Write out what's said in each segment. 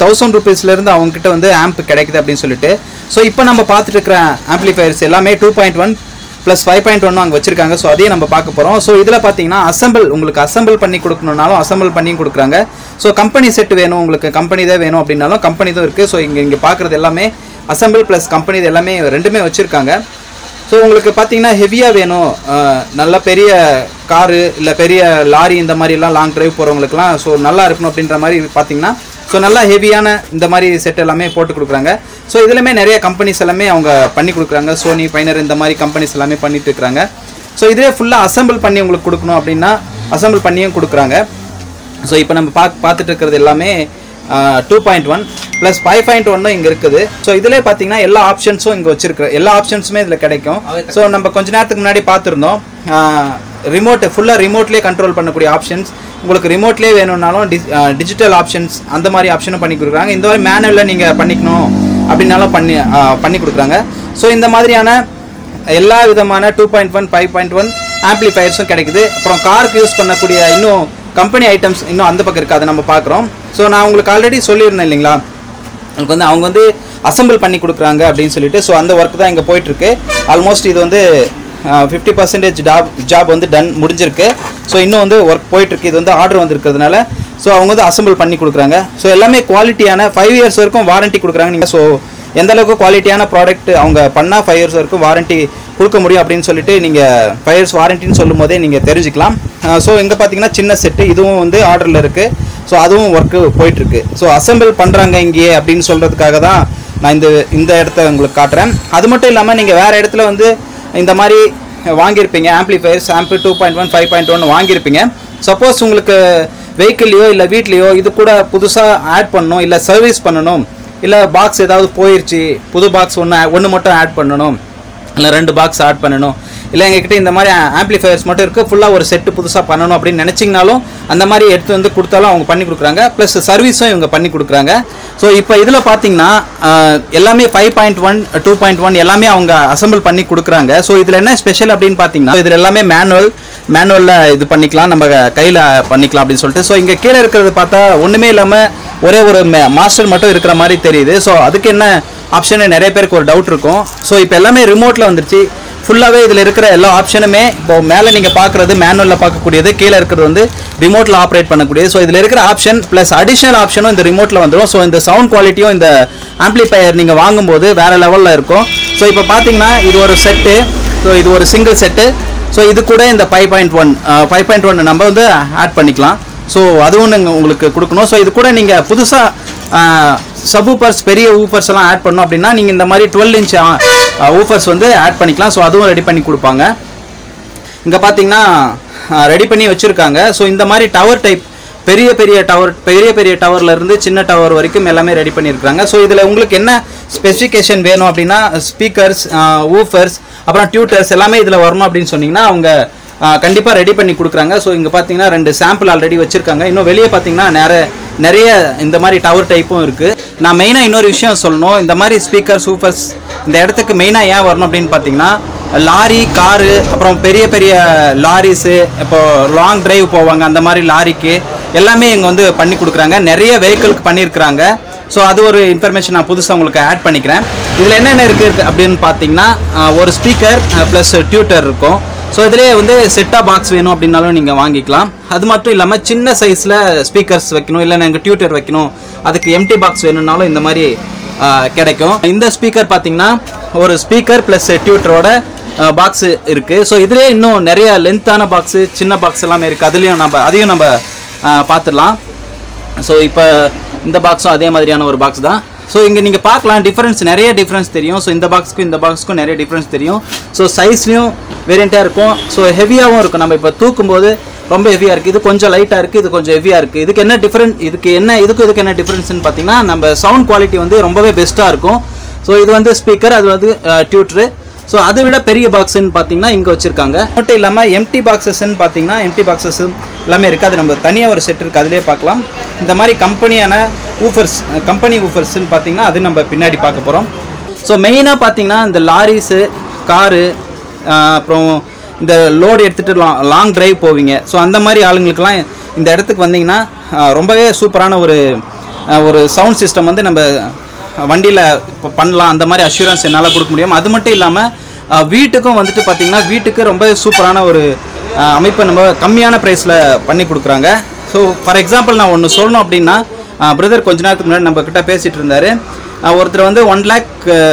thousand ருபீஸ்லேருந்து அவங்ககிட்ட வந்து amp கிடைக்குது அப்படின்னு சொல்லிட்டு ஸோ இப்போ நம்ம பார்த்துட்டு இருக்கிற ஆம்ப்ளிஃபயர்ஸ் எல்லாமே two point one plus five point one அங்கே வச்சிருக்காங்க ஸோ அதையும் நம்ம பார்க்க போகிறோம் ஸோ இதில் பார்த்தீங்கன்னா அசம்பிள் உங்களுக்கு அசம்பிள் பண்ணி கொடுக்கணுனாலும் அசம்பிள் பண்ணியும் கொடுக்குறாங்க ஸோ கம்பெனி செட் வேணும் உங்களுக்கு கம்பெனி தான் வேணும் அப்படின்னாலும் கம்பெனி தான் இருக்குது ஸோ இங்கே இங்கே பார்க்குறது எல்லாமே அசம்பிள் ப்ளஸ் கம்பெனி இது எல்லாமே ரெண்டுமே வச்சுருக்காங்க ஸோ உங்களுக்கு பார்த்தீங்கன்னா ஹெவியாக வேணும் அஹ், நல்ல பெரிய காரு இல்லை பெரிய லாரி இந்த மாதிரிலாம் லாங் டிரைவ் போகிறவங்களுக்குலாம் ஸோ நல்லா இருக்கணும் அப்படின்ற மாதிரி பார்த்தீங்கன்னா ஸோ நல்லா ஹெவியான இந்த மாதிரி செட் எல்லாமே போட்டு கொடுக்குறாங்க ஸோ இதுலையுமே நிறைய கம்பெனிஸ் எல்லாமே அவங்க பண்ணி கொடுக்குறாங்க சோனி பைனர் இந்த மாதிரி கம்பெனிஸ் எல்லாமே பண்ணிட்டு இருக்காங்க ஸோ இதே ஃபுல்லாக அசம்பிள் பண்ணி உங்களுக்கு கொடுக்கணும் அப்படின்னா அசம்பிள் பண்ணியும் கொடுக்குறாங்க ஸோ இப்போ நம்ம பா பார்த்துட்டு இருக்கிறது எல்லாமே two point one plus five point ஒன்னும் இங்கே இருக்குது ஸோ இதிலே பார்த்தீங்கன்னா எல்லா ஆப்ஷன்ஸும் இங்கே வச்சிருக்கிற எல்லா ஆப்ஷன்ஸுமே இதில் கிடைக்கும் ஸோ நம்ம கொஞ்ச நேரத்துக்கு முன்னாடி பார்த்துருந்தோம் ரிமோட் ஃபுல்லாக ரிமோட்லேயே கண்ட்ரோல் பண்ணக்கூடிய ஆப்ஷன்ஸ் உங்களுக்கு ரிமோட்லேயே வேணும்னாலும் டிஜிட்டல் ஆப்ஷன்ஸ் அந்த மாதிரி ஆப்ஷனும் பண்ணி கொடுக்குறாங்க இந்த மாதிரி மேனுவலில் நீங்கள் பண்ணிக்கணும் அப்படின்னாலும் பண்ணி ஆ, பண்ணி கொடுக்குறாங்க ஸோ இந்த மாதிரியான எல்லா விதமான two point one five point one ஆம்ப்ளிஃபயர்ஸும் கிடைக்குது அப்புறம் காருக்கு யூஸ் பண்ணக்கூடிய இன்னும் கம்பெனி ஐட்டம்ஸ் இன்னும் அந்த பக்கம் இருக்குது அதை நம்ம பார்க்குறோம் ஸோ நான் உங்களுக்கு ஆல்ரெடி சொல்லியிருந்தேன் இல்லைங்களா உங்களுக்கு வந்து அவங்க வந்து அசெம்பிள் பண்ணி கொடுக்குறாங்க அப்படின்னு சொல்லிட்டு ஸோ அந்த ஒர்க் தான் இங்கே போயிட்டுருக்கு ஆல்மோஸ்ட் இது வந்து ஃபிஃப்டி பர்சன்டேஜ் ஜாப் ஜாப் வந்து டன் முடிஞ்சிருக்கு ஸோ இன்னும் வந்து ஒர்க் போயிட்டுருக்கு இது வந்து ஆர்டர் வந்திருக்கிறதுனால ஸோ அவங்க வந்து அசெம்பிள் பண்ணி கொடுக்குறாங்க ஸோ எல்லாமே குவாலிட்டியான ஃபைவ் இயர்ஸ் வரைக்கும் வாரண்டி கொடுக்குறாங்க நீங்கள் ஸோ எந்த அளவுக்கு குவாலிட்டியான ப்ராடக்ட் அவங்க பண்ணால் ஃபைவ் இயர்ஸ் வரைக்கும் வாரண்டி கொடுக்க முடியும் அப்படின்னு சொல்லிட்டு நீங்கள் ஃபைவ் இயர்ஸ் வாரண்டின்னு சொல்லும் போதே நீங்கள் தெரிஞ்சுக்கலாம் ஸோ இங்கே பார்த்தீங்கன்னா சின்ன செட்டு இதுவும் வந்து ஆர்டரில் இருக்குது ஸோ அதுவும் ஒர்க்கு போயிட்டுருக்கு ஸோ அசெம்பிள் பண்ணுறாங்க இங்கேயே அப்படின்னு சொல்கிறதுக்காக தான் நான் இந்த இந்த இடத்த உங்களுக்கு காட்டுறேன் அது மட்டும் இல்லாமல் நீங்கள் வேறு இடத்துல வந்து இந்த மாதிரி வாங்கியிருப்பீங்க ஆம்ப்ளிஃபயர்ஸ் ஆம்பிள் two point one five point one வாங்கியிருப்பீங்க சப்போஸ் உங்களுக்கு வெஹிக்கிள்லையோ இல்லை வீட்லேயோ இது கூட புதுசாக ஆட் பண்ணணும் இல்லை சர்வீஸ் பண்ணணும் இல்லை பாக்ஸ் ஏதாவது போயிடுச்சு புது பாக்ஸ் ஒன்று ஒன்று மட்டும் ஆட் பண்ணணும் இல்லை ரெண்டு பாக்ஸ் ஆட் பண்ணணும் இல்லை எங்ககிட்ட இந்த மாதிரி ஆம்ப்ளிஃபயர்ஸ் மட்டும் இருக்குது ஃபுல்லாக ஒரு செட்டு புதுசாக பண்ணணும் அப்படின்னு நினச்சிங்கனாலும் அந்த மாதிரி எடுத்து வந்து கொடுத்தாலும் அவங்க பண்ணி கொடுக்குறாங்க ப்ளஸ் சர்வீஸும் இவங்க பண்ணி கொடுக்குறாங்க ஸோ இப்போ இதில் பார்த்தீங்கன்னா ஆஹ், எல்லாமே five point one two point one எல்லாமே அவங்க அசெம்பிள் பண்ணி கொடுக்குறாங்க ஸோ இதில் என்ன ஸ்பெஷல் அப்படின்னு பார்த்தீங்கன்னா இதில் எல்லாமே மேனுவல் மேனுவலில் இது பண்ணிக்கலாம் நம்ம கையில் பண்ணிக்கலாம் அப்படின்னு சொல்லிட்டு ஸோ இங்கே கீழே இருக்கிறது பார்த்தா ஒன்றுமே இல்லாமல் ஒரே ஒரு மாஸ்டர் மட்டும் இருக்கிற மாதிரி தெரியுது ஸோ அதுக்கு என்ன ஆப்ஷன் நிறைய பேருக்கு ஒரு டவுட் இருக்கும் ஸோ இப்போ எல்லாமே ரிமோட்டில் வந்துருச்சு ஃபுல்லாகவே இதில் இருக்கிற எல்லா ஆப்ஷனுமே இப்போ மேலே நீங்கள் பார்க்குறது மேனுவலில் பார்க்கக்கூடியது கீழே இருக்கிறது வந்து ரிமோட்டில் ஆப்ரேட் பண்ணக்கூடியது ஸோ இதில் இருக்கிற ஆப்ஷன் ப்ளஸ் அடிஷனல் ஆப்ஷனும் இந்த ரிமோட்டில் வந்துடும் ஸோ இந்த சவுண்ட் குவாலிட்டியும் இந்த ஆம்ப்ளிஃபையர் நீங்கள் வாங்கும்போது வேறு லெவலில் இருக்கும் ஸோ இப்போ பார்த்தீங்கன்னா இது ஒரு செட்டு ஸோ இது ஒரு சிங்கிள் செட்டு ஸோ இது கூட இந்த five point one five point one நம்ம வந்து ஆட் பண்ணிக்கலாம் ஸோ அதுவும் நீங்கள் உங்களுக்கு கொடுக்கணும் ஸோ இது கூட நீங்கள் புதுசாக சபூப்பர்ஸ் பெரிய ஊஃபர்ஸ் எல்லாம் ஆட் பண்ணோம் அப்படின்னா நீங்கள் இந்த மாதிரி டுவெல் இன்ச் ஊஃபர்ஸ் வந்து ஆட் பண்ணிக்கலாம் ஸோ அதுவும் ரெடி பண்ணி கொடுப்பாங்க இங்கே பார்த்தீங்கன்னா ரெடி பண்ணி வச்சுருக்காங்க ஸோ இந்த மாதிரி டவர் டைப் பெரிய பெரிய டவர் பெரிய பெரிய டவர்ல இருந்து சின்ன டவர் வரைக்கும் எல்லாமே ரெடி பண்ணியிருக்காங்க ஸோ இதில் உங்களுக்கு என்ன ஸ்பெசிஃபிகேஷன் வேணும் அப்படின்னா ஸ்பீக்கர்ஸ் ஊஃபர்ஸ் அப்புறம் டியூட்டர்ஸ் எல்லாமே இதில் வரணும் அப்படின்னு சொன்னீங்கன்னா அவங்க கண்டிப்பாக ரெடி பண்ணி கொடுக்குறாங்க ஸோ இங்கே பார்த்தீங்கன்னா ரெண்டு சாம்பிள் ஆல்ரெடி வச்சுருக்காங்க இன்னும் வெளியே பார்த்தீங்கன்னா நிறைய நிறைய இந்த மாதிரி டவர் டைப்பும் இருக்குது நான் மெயினாக இன்னொரு விஷயம் சொல்லணும் இந்த மாதிரி ஸ்பீக்கர் சூப்பர்ஸ் இந்த இடத்துக்கு மெயினாக ஏன் வரணும் அப்படின்னு பார்த்தீங்கன்னா லாரி காரு அப்புறம் பெரிய பெரிய லாரிஸு இப்போ லாங் டிரைவ் போவாங்க அந்த மாதிரி லாரிக்கு எல்லாமே இங்கே வந்து பண்ணி கொடுக்குறாங்க நிறைய வெஹிக்கிளுக்கு பண்ணியிருக்கிறாங்க ஸோ அது ஒரு இன்ஃபர்மேஷன் நான் புதுசாக உங்களுக்கு ஆட் பண்ணிக்கிறேன் இதில் என்னென்ன இருக்குது அப்படின்னு பார்த்தீங்கன்னா அஹ், ஒரு ஸ்பீக்கர் ப்ளஸ் டியூட்டர் இருக்கும் ஸோ இதிலே வந்து செட்டா பாக்ஸ் வேணும் அப்படின்னாலும் நீங்கள் வாங்கிக்கலாம் அது மட்டும் இல்லாமல் சின்ன சைஸில் ஸ்பீக்கர்ஸ் வைக்கணும் இல்லை எனக்கு டியூட்டர் வைக்கணும் அதுக்கு எம்டி பாக்ஸ் வேணும்னாலும் இந்த மாதிரி ஆஹ், கிடைக்கும் இந்த ஸ்பீக்கர் பார்த்தீங்கன்னா ஒரு ஸ்பீக்கர் ப்ளஸ் டியூட்டரோட பாக்ஸ் இருக்குது ஸோ இதுலேயே இன்னும் நிறைய லென்த்தான பாக்ஸு சின்ன பாக்ஸ் எல்லாமே இருக்குது அதுலேயும் நம்ம அதையும் நம்ம ஆஹ், பார்த்துடலாம் ஸோ இப்போ இந்த பாக்ஸும் அதே மாதிரியான ஒரு பாக்ஸ் தான் ஸோ இங்கே நீங்கள் பார்க்கலாம் டிஃப்ரென்ஸ் நிறைய டிஃப்ரென்ஸ் தெரியும் ஸோ இந்த பாக்ஸ்க்கும் இந்த பாக்ஸ்க்கும் நிறைய டிஃப்ரென்ஸ் தெரியும் ஸோ சைஸ்லையும் வேரியண்ட்டாக இருக்கும் ஸோ ஹெவியாகவும் இருக்கும் நம்ம இப்போ தூக்கும்போது ரொம்ப ஹெவியாக இருக்குது இது கொஞ்சம் லைட்டாக இருக்குது இது கொஞ்சம் ஹெவியாக இருக்குது இதுக்கு என்ன டிஃப்ரெண்ட் இதுக்கு என்ன இதுக்கு இதுக்கு என்ன டிஃப்ரென்ஸ்னு பார்த்தீங்கன்னா நம்ம சவுண்ட் குவாலிட்டி வந்து ரொம்பவே பெஸ்ட்டாக இருக்கும் ஸோ இது வந்து ஸ்பீக்கர் அது வந்து டியூட்ரு ஸோ அதை விட பெரிய பாக்ஸ்ன்னு பார்த்தீங்கன்னா இங்கே வச்சுருக்காங்க மட்டும் இல்லாமல் எம்டி பாக்ஸஸ்ன்னு பார்த்தீங்கன்னா எம்டி பாக்ஸஸ் எல்லாமே இருக்குது அது நம்ம தனியாக ஒரு செட் இருக்குது அதிலே பார்க்கலாம் இந்த மாதிரி கம்பெனியான ஊஃபர்ஸ் கம்பெனி ஊஃபர்ஸ்ன்னு பார்த்தீங்கன்னா அது நம்ம பின்னாடி பார்க்க போகிறோம் ஸோ மெயினாக பார்த்தீங்கன்னா இந்த லாரிஸு காரு அப்புறம் இந்த லோடு எடுத்துகிட்டு லா லாங் டிரைவ் போவீங்க ஸோ அந்த மாதிரி ஆளுங்களுக்கெல்லாம் இந்த இடத்துக்கு வந்தீங்கன்னா ஆஹ் ரொம்பவே சூப்பரான ஒரு அஹ், ஒரு சவுண்ட் சிஸ்டம் வந்து நம்ம வண்டியில் இப்போ பண்ணலாம் அந்த மாதிரி அஷூரன்ஸ் என்னால் கொடுக்க முடியும் அது மட்டும் இல்லாமல் வீட்டுக்கும் வந்துட்டு பார்த்தீங்கன்னா வீட்டுக்கு ரொம்ப சூப்பரான ஒரு அஹ், அமைப்பை நம்ம கம்மியான ப்ரைஸில் பண்ணி கொடுக்குறாங்க ஸோ ஃபார் எக்ஸாம்பிள் நான் ஒன்று சொல்லணும் அப்படின்னா பிரதர் கொஞ்ச நேரத்துக்கு முன்னாடி நம்ம கிட்ட பேசிகிட்டு இருந்தார் ஒருத்தர் வந்து ஒன் லேக்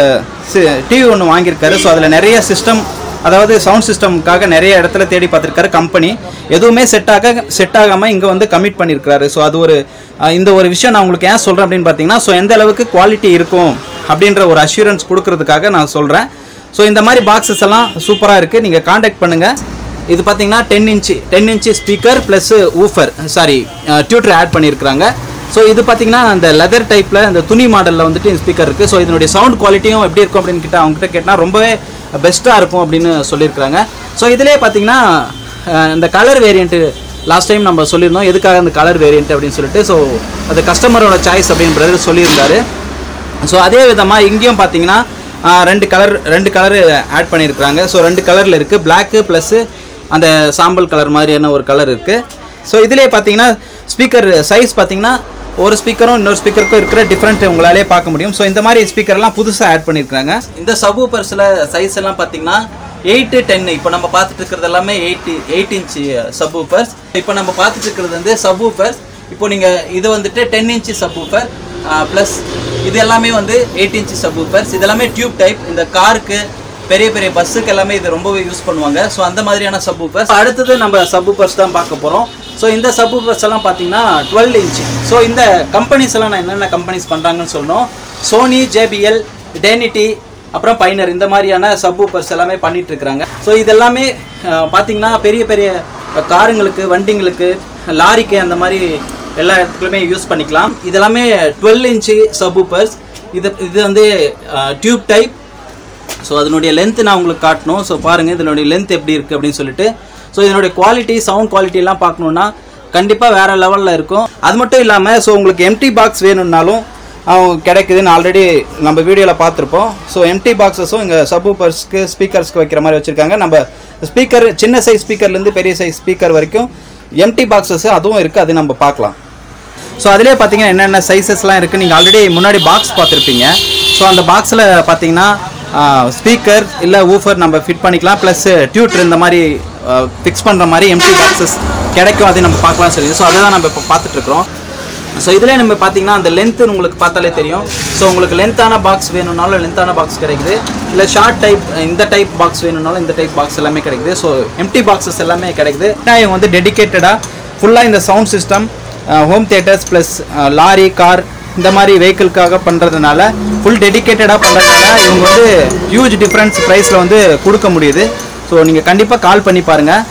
டிவி ஒன்று வாங்கியிருக்காரு ஸோ அதில் நிறைய சிஸ்டம் அதாவது சவுண்ட் சிஸ்டம்காக நிறைய இடத்துல தேடி பார்த்துருக்காரு கம்பெனி எதுவுமே செட் ஆக செட் ஆகாமல் இங்கே வந்து கமிட் பண்ணியிருக்காரு ஸோ அது ஒரு அஹ், இந்த ஒரு விஷயம் நான் உங்களுக்கு ஏன் சொல்கிறேன் அப்படின்னு பார்த்தீங்கன்னா ஸோ எந்த அளவுக்கு குவாலிட்டி இருக்கும் அப்படின்ற ஒரு அஷூரன்ஸ் கொடுக்கறதுக்காக நான் சொல்கிறேன் ஸோ இந்த மாதிரி பாக்ஸஸ் எல்லாம் சூப்பராக இருக்குது நீங்கள் காண்டாக்ட் பண்ணுங்கள் இது பார்த்தீங்கன்னா ten inch ten inch speaker plus woofer sorry tweeter add பண்ணியிருக்கிறாங்க ஸோ இது பார்த்தீங்கன்னா அந்த லெதர் டைப்பில் இந்த துணி மாடலில் வந்துட்டு ஸ்பீக்கர் இருக்குது ஸோ இதனுடைய சவுண்ட் குவாலிட்டியும் எப்படி இருக்கும் அப்படின்னு கிட்ட அவங்ககிட்ட கேட்டால் ரொம்பவே பெஸ்ட்டாக இருக்கும் அப்படின்னு சொல்லியிருக்கிறாங்க ஸோ இதிலே பார்த்தீங்கன்னா அஹ், இந்த கலர் வேரியண்ட்டு லாஸ்ட் டைம் நம்ம சொல்லியிருந்தோம் எதுக்காக இந்த கலர் வேரியண்ட் அப்படின்னு சொல்லிட்டு ஸோ அது கஸ்டமரோட சாய்ஸ் அப்படின்னு பிரதர் சொல்லியிருந்தாரு ஸோ அதே விதமாக இங்கேயும் பார்த்தீங்கன்னா ஆஹ், ரெண்டு கலர் ரெண்டு கலர் ஆட் பண்ணியிருக்கிறாங்க ஸோ ரெண்டு கலரில் இருக்குது பிளாக்கு ப்ளஸ்ஸு அந்த சாம்பல் கலர் மாதிரியான ஒரு கலர் இருக்குது ஸோ இதிலே பார்த்தீங்கன்னா ஸ்பீக்கர் சைஸ் பார்த்தீங்கன்னா ஒரு ஸ்பீக்கரும் இன்னொரு ஸ்பீக்கருக்கும் இருக்கிற டிஃப்ரெண்ட் உங்களாலே பார்க்க முடியும் ஸோ இந்த மாதிரி ஸ்பீக்கர்லாம் புதுசாக ஆட் பண்ணியிருக்காங்க இந்த சபூப்பர்ஸில் சைஸ் எல்லாம் பார்த்தீங்கன்னா எயிட்டு டென் இப்போ நம்ம பார்த்துட்டு இருக்கிறது எல்லாமே எயிட் எயிட் இன்ச் சப்வூஃபர்ஸ் இப்போ நம்ம பார்த்துட்டு இருக்கிறது வந்து சப்வூஃபர்ஸ் இப்போ நீங்கள் இது வந்துட்டு டென் இன்ச் சப்வூஃபர் ப்ளஸ் இது எல்லாமே வந்து எயிட் இன்ச் சப்வூஃபர்ஸ் இது எல்லாமே டியூப் டைப் இந்த காருக்கு பெரிய பெரிய பஸ்ஸுக்கு எல்லாமே இது ரொம்பவே யூஸ் பண்ணுவாங்க ஸோ அந்த மாதிரியான சப்வூஃபர்ஸ் அடுத்தது நம்ம சப்வூஃபர்ஸ் தான் பார்க்க போகிறோம் ஸோ இந்த சப்வூஃபர்ஸ் எல்லாம் பார்த்தீங்கன்னா டுவெல் இன்ச் ஸோ இந்த கம்பெனிஸ் எல்லாம் நான் என்னென்ன கம்பெனிஸ் பண்ணுறாங்கன்னு சொல்லணும் சோனி ஜேபிஎல் டெனிட்டி அப்புறம் பைனர் இந்த மாதிரியான சப்வூஃபர்ஸ் எல்லாமே பண்ணிட்டு இருக்கிறாங்க ஸோ இதெல்லாமே அஹ், பார்த்தீங்கன்னா பெரிய பெரிய காருங்களுக்கு வண்டிங்களுக்கு லாரிக்கு அந்த மாதிரி எல்லா இடத்துக்குமே யூஸ் பண்ணிக்கலாம் இதெல்லாமே டுவெல் இன்ச்சு சப்வூஃபர்ஸ் இது இது வந்து டியூப் டைப் ஸோ அதனுடைய லென்த் நான் உங்களுக்கு காட்டணும் ஸோ பாருங்கள் இதனுடைய லென்த் எப்படி இருக்குது அப்படின்னு சொல்லிட்டு ஸோ இதனுடைய குவாலிட்டி சவுண்ட் குவாலிட்டி எல்லாம் பார்க்கணுன்னா கண்டிப்பாக வேறு லெவலில் இருக்கும் அது மட்டும் இல்லாமல் ஸோ உங்களுக்கு எம்டி பாக்ஸ் வேணும்னாலும் அவங்க கிடைக்குதுன்னு ஆல்ரெடி நம்ம வீடியோவில் பார்த்துருப்போம் ஸோ எம்டி பாக்ஸஸும் இங்கே சப்வூஃபர்ஸ்க்கு ஸ்பீக்கர்ஸ்க்கு வைக்கிற மாதிரி வச்சுருக்காங்க நம்ம ஸ்பீக்கர் சின்ன சைஸ் ஸ்பீக்கர்லேருந்து பெரிய சைஸ் ஸ்பீக்கர் வரைக்கும் எம்டி பாக்ஸஸ் அதுவும் இருக்குது அது நம்ம பார்க்கலாம் ஸோ அதிலே பார்த்தீங்கன்னா என்னென்ன சைஸஸ்லாம் இருக்குது நீங்கள் ஆல்ரெடி முன்னாடி பாக்ஸ் பார்த்துருப்பீங்க ஸோ அந்த பாக்ஸில் பார்த்தீங்கன்னா ஸ்பீக்கர் இல்லை ஊஃபர் நம்ம ஃபிட் பண்ணிக்கலாம் ப்ளஸ் டியூட்டர் இந்த மாதிரி ஃபிக்ஸ் பண்ணுற மாதிரி எம்டி பாக்ஸஸ் கிடைக்கும் அதை நம்ம பார்க்கலாம் சொல்லி ஸோ அதை தான் நம்ம இப்போ பார்த்துட்ருக்குறோம் ஸோ இதில் நம்ம பார்த்தீங்கன்னா அந்த லென்த்து உங்களுக்கு பார்த்தாலே தெரியும் ஸோ உங்களுக்கு லென்த்தான பாக்ஸ் வேணும்னாலும் லென்த்தான பாக்ஸ் கிடைக்குது இல்லை ஷார்ட் டைப் இந்த டைப் பாக்ஸ் வேணும்னாலும் இந்த டைப் பாக்ஸ் எல்லாமே கிடைக்குது ஸோ எம்டி பாக்ஸஸ் எல்லாமே கிடைக்குது நான் இவங்க வந்து டெடிகேட்டடாக ஃபுல்லாக இந்த sound system home theatres plus lorry car இந்த மாதிரி வெஹிக்கிள்காக பண்ணுறதுனால ஃபுல் டெடிகேட்டடாக பண்ணுறதுனால இவங்க வந்து ஹியூஜ் டிஃப்ரென்ஸ் ப்ரைஸில் வந்து கொடுக்க முடியுது ஸோ நீங்கள் கண்டிப்பாக கால் பண்ணி பாருங்கள்